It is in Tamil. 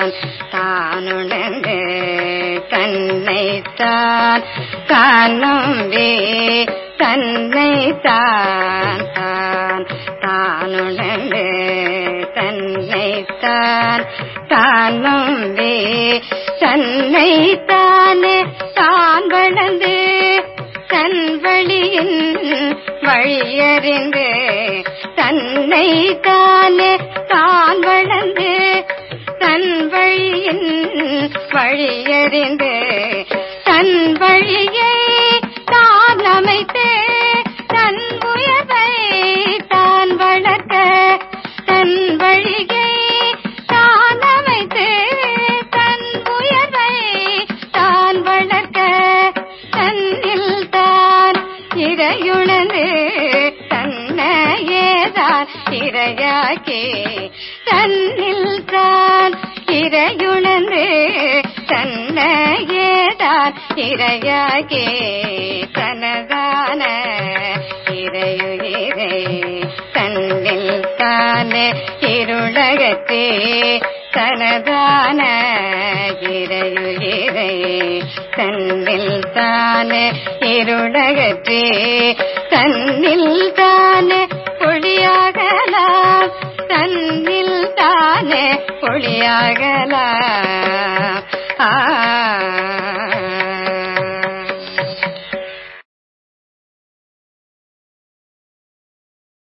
தான் தானுணர்ந்து தன்னைத்தான் தானும்பே தன்னைத்தான் தான் தானுணர்ந்து தன்னைத்தான் தானும்பே தன்னைத்தானே தான் வளர்ந்து தன் வழியின் வழியறிந்து தன்னை தானே தான் வளர்ந்து தன் வழியின் வழியறிந்து தன் வழியை தான் அமைத்து தன் உயர்வை தான் வளர்க்க தன் வழியை தான் அமைத்து தன் உயர்வை தான் வளர்க்க தன்னில் தான் இறையுணர்ந்து தன்னையேதான் இரையாக்கி தன்னில் தான் இறையுணர்ந்து தன்னையேதான் இரையாக்கி தனதான இறையுயிரை தன்னில் தானே இருளகத்தே தனதான இறையுயிரை தன்னில் தானே இருளகத்தே தன்னில் தானே ஒளியாகலாம் தன்னில் தானே ஒளியாகலாம் ஆ